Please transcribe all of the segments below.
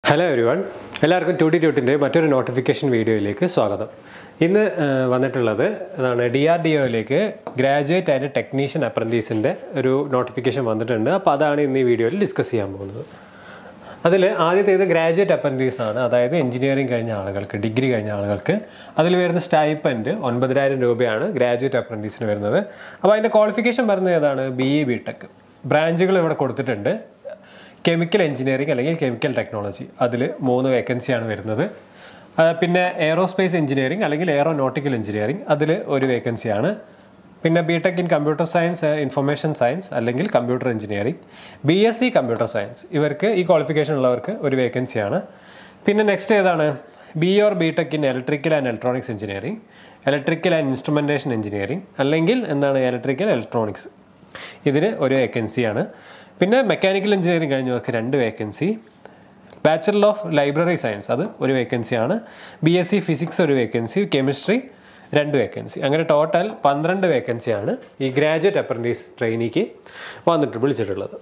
hello everyone എല്ലാവർക്കും ടു ഡി ട്യൂട്ടിൻ്റെ മറ്റൊരു നോട്ടിഫിക്കേഷൻ വീഡിയോയിലേക്ക് സ്വാഗതം ഇന്ന് ആ, വന്നിട്ടുള്ളത് അതാണ് ഡി ആർ ഡി ഒയിലേക്ക് ഗ്രാജുവേറ്റ് ആയിട്ട് ടെക്നീഷ്യൻ അപ്രൻറ്റീസിൻ്റെ ഒരു നോട്ടിഫിക്കേഷൻ വന്നിട്ടുണ്ട് അപ്പോൾ അതാണ് ഇന്ന് ഈ വീഡിയോയിൽ ഡിസ്കസ് ചെയ്യാൻ പോകുന്നത് അതിൽ ആദ്യത്തേത് ഗ്രാജുവേറ്റ് അപ്രൻറ്റീസ് ആണ് അതായത് എഞ്ചിനീയറിംഗ് കഴിഞ്ഞ ആളുകൾക്ക് ഡിഗ്രി കഴിഞ്ഞ ആളുകൾക്ക് അതിൽ വരുന്ന സ്റ്റൈപ്പൻഡ് ഒൻപതിനായിരം രൂപയാണ് ഗ്രാജുവേറ്റ് അപ്രൻറ്റീസിന് വരുന്നത് അപ്പോൾ അതിൻ്റെ ക്വാളിഫിക്കേഷൻ വരുന്നത് ഏതാണ് ബി ഇ ബി ടെക് ബ്രാഞ്ചുകൾ ഇവിടെ കൊടുത്തിട്ടുണ്ട് കെമിക്കൽ എഞ്ചിനീയറിംഗ് അല്ലെങ്കിൽ കെമിക്കൽ ടെക്നോളജി അതിൽ മൂന്ന് വേക്കൻസിയാണ് വരുന്നത് ആ, പിന്നെ എയറോസ്പേസ് എഞ്ചിനീയറിംഗ് അല്ലെങ്കിൽ എയറോനോട്ടിക്കൽ എഞ്ചിനീയറിംഗ് അതിൽ ഒരു വേക്കൻസിയാണ് പിന്നെ B tech in computer science information science അല്ലെങ്കിൽ computer engineering B S C computer science ഇവർക്ക് ഈ ക്വാളിഫിക്കേഷൻ ഉള്ളവർക്ക് ഒരു വേക്കൻസിയാണ് പിന്നെ നെക്സ്റ്റ് ഏതാണ് B or B tech in electrical and electronics engineering electrical and instrumentation engineering അല്ലെങ്കിൽ എന്താണ് ഇലക്ട്രിക്കൽ ഇലക്ട്രോണിക്സ് ഇതിന് ഒരു വേക്കൻസിയാണ് പിന്നെ മെക്കാനിക്കൽ എഞ്ചിനീയറിംഗ് കഴിഞ്ഞവർക്ക് രണ്ട് vacancy bachelor of library science അത് ഒരു വേക്കൻസിയാണ് ബി എസ് സി ഫിസിക്സ് ഒരു വേക്കൻസി കെമിസ്ട്രി രണ്ട് വേക്കൻസി അങ്ങനെ ടോട്ടൽ പന്ത്രണ്ട് വേക്കൻസിയാണ് ഈ ഗ്രാജുവേറ്റ് അപ്രൻറ്റീസ് ട്രെയിനിക്ക് വന്നിട്ട് വിളിച്ചിട്ടുള്ളത്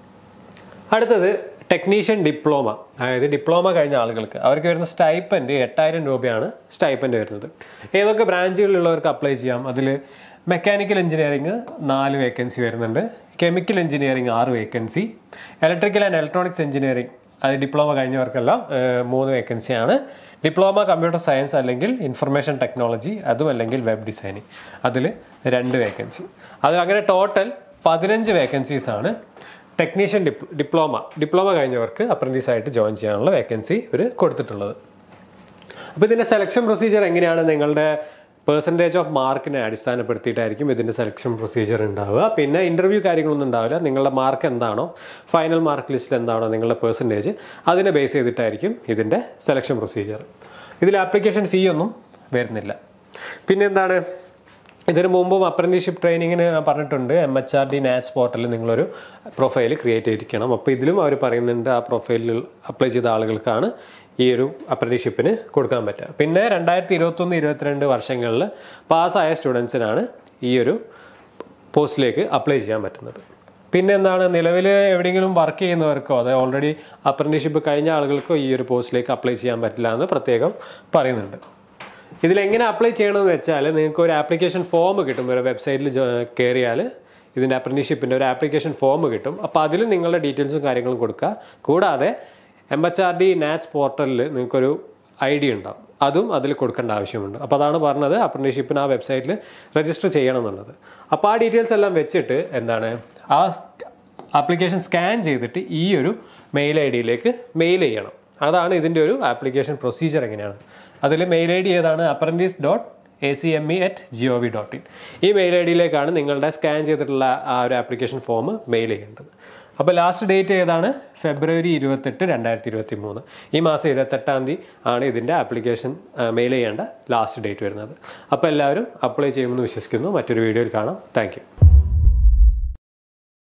അടുത്തത് ടെക്നീഷ്യൻ ഡിപ്ലോമ അതായത് ഡിപ്ലോമ കഴിഞ്ഞ ആളുകൾക്ക് അവർക്ക് വരുന്ന സ്റ്റൈപ്പൻഡ് എട്ടായിരം രൂപയാണ് സ്റ്റൈപ്പൻഡ് വരുന്നത് ഏതൊക്കെ ബ്രാഞ്ചുകളിലുള്ളവർക്ക് അപ്ലൈ ചെയ്യാം അതിൽ മെക്കാനിക്കൽ എഞ്ചിനീയറിംഗ് നാല് വേക്കൻസി വരുന്നുണ്ട് കെമിക്കൽ എഞ്ചിനീയറിംഗ് ആറ് vacancy electrical and electronics engineering അത് ഡിപ്ലോമ കഴിഞ്ഞവർക്കെല്ലാം ഏഹ്, മൂന്ന് വേക്കൻസിയാണ് ഡിപ്ലോമ കമ്പ്യൂട്ടർ സയൻസ് അല്ലെങ്കിൽ ഇൻഫർമേഷൻ ടെക്നോളജി അതും അല്ലെങ്കിൽ വെബ് ഡിസൈനിങ് അതിൽ രണ്ട് വേക്കൻസി അത് അങ്ങനെ ടോട്ടൽ പതിനഞ്ച് വേക്കൻസീസ് ആണ് ടെക്നീഷ്യൻ ഡിപ് ഡിപ്ലോമ ഡിപ്ലോമ കഴിഞ്ഞവർക്ക് അപ്രൻറ്റീസ് ആയിട്ട് ജോയിൻ ചെയ്യാനുള്ള വേക്കൻസി ഒരു കൊടുത്തിട്ടുള്ളത് അപ്പോൾ ഇതിൻ്റെ സെലക്ഷൻ പ്രൊസീജിയർ എങ്ങനെയാണ് നിങ്ങളുടെ പെർസെൻറ്റേജ് ഓഫ് മാർക്കിനെ അടിസ്ഥാനപ്പെടുത്തിയിട്ടായിരിക്കും ഇതിൻ്റെ സെലക്ഷൻ പ്രൊസീജിയർ ഉണ്ടാവുക പിന്നെ ഇൻ്റർവ്യൂ കാര്യങ്ങളൊന്നും ഉണ്ടാവില്ല നിങ്ങളുടെ മാർക്ക് എന്താണോ ഫൈനൽ മാർക്ക് ലിസ്റ്റിൽ എന്താണോ നിങ്ങളുടെ പെർസെൻറ്റേജ് അതിനെ ബേസ് ചെയ്തിട്ടായിരിക്കും ഇതിൻ്റെ സെലക്ഷൻ പ്രൊസീജിയർ ഇതിൽ ആപ്ലിക്കേഷൻ ഫീ ഒന്നും വരുന്നില്ല പിന്നെ എന്താണ് ഇതിനു മുമ്പും അപ്രന്റീഷിപ്പ് ട്രെയിനിങ്ങിന് ഞാൻ പറഞ്ഞിട്ടുണ്ട് എം എച്ച് ആർ ഡി നാച്ച് പോർട്ടലിൽ നിങ്ങളൊരു പ്രൊഫൈൽ ക്രിയേറ്റ് ചെയ്തിരിക്കണം അപ്പോൾ ഇതിലും അവർ പറയുന്നുണ്ട് ആ പ്രൊഫൈലിൽ അപ്ലൈ ചെയ്ത ആളുകൾക്കാണ് ഈ ഒരു അപ്രന്റീഷിപ്പിന് കൊടുക്കാൻ പറ്റുക പിന്നെ രണ്ടായിരത്തി ഇരുപത്തൊന്ന് ഇരുപത്തിരണ്ട് വർഷങ്ങളിൽ പാസ്സായ സ്റ്റുഡൻസിനാണ് ഈ ഒരു പോസ്റ്റിലേക്ക് അപ്ലൈ ചെയ്യാൻ പറ്റുന്നത് പിന്നെ എന്താണ് നിലവിൽ എവിടെയെങ്കിലും വർക്ക് ചെയ്യുന്നവർക്കോ അതായത് ഓൾറെഡി അപ്രന്റീഷിപ്പ് കഴിഞ്ഞ ആളുകൾക്കോ ഈ ഒരു പോസ്റ്റിലേക്ക് അപ്ലൈ ചെയ്യാൻ പറ്റില്ല എന്ന് പ്രത്യേകം പറയുന്നുണ്ട് ഇതിൽ എങ്ങനെ അപ്ലൈ ചെയ്യണമെന്ന് വെച്ചാൽ നിങ്ങൾക്ക് ഒരു ആപ്ലിക്കേഷൻ ഫോം കിട്ടും ഒരു വെബ്സൈറ്റിൽ കയറിയാൽ ഇതിൻ്റെ അപ്രന്റീഷിപ്പിൻ്റെ ഒരു ആപ്ലിക്കേഷൻ ഫോം കിട്ടും അപ്പോൾ അതിൽ നിങ്ങളുടെ ഡീറ്റെയിൽസും കാര്യങ്ങളും കൊടുക്കുക കൂടാതെ എം എച്ച് ആർ ഡി നാച്ച് പോർട്ടലിൽ നിങ്ങൾക്കൊരു ഐ ഡി ഉണ്ടാവും അതും അതിൽ കൊടുക്കേണ്ട ആവശ്യമുണ്ട് അപ്പോൾ അതാണ് പറഞ്ഞത് അപ്രന്റീഷിപ്പിന് ആ വെബ്സൈറ്റിൽ രജിസ്റ്റർ ചെയ്യണം എന്നുള്ളത് അപ്പോൾ ആ ഡീറ്റെയിൽസ് എല്ലാം വെച്ചിട്ട് എന്താണ് ആ ആപ്ലിക്കേഷൻ സ്കാൻ ചെയ്തിട്ട് ഈ ഒരു മെയിൽ ഐ ഡിയിലേക്ക് മെയിൽ ചെയ്യണം അതാണ് ഇതിൻ്റെ ഒരു ആപ്ലിക്കേഷൻ പ്രൊസീജിയർ എങ്ങനെയാണ് അതിൽ മെയിൽ ഐ ഡി ഏതാണ് apprentice dot A C M E at G O V dot in email I ഡിയിലേക്കാണ് നിങ്ങളുടെ സ്കാൻ ചെയ്തിട്ടുള്ള ആ ഒരു ആപ്ലിക്കേഷൻ ഫോം മെയിൽ ചെയ്യേണ്ടത് അപ്പോൾ ലാസ്റ്റ് ഡേറ്റ് ഏതാണ് ഫെബ്രുവരി ഇരുപത്തെട്ട് രണ്ടായിരത്തി ഇരുപത്തി മൂന്ന് ഈ മാസം ഇരുപത്തെട്ടാം തീയതി ആണ് ഇതിൻ്റെ ആപ്ലിക്കേഷൻ മെയിൽ ചെയ്യേണ്ട ലാസ്റ്റ് ഡേറ്റ് വരുന്നത് അപ്പോൾ എല്ലാവരും അപ്ലൈ ചെയ്യുമെന്ന് വിശ്വസിക്കുന്നു മറ്റൊരു വീഡിയോയിൽ കാണാം താങ്ക്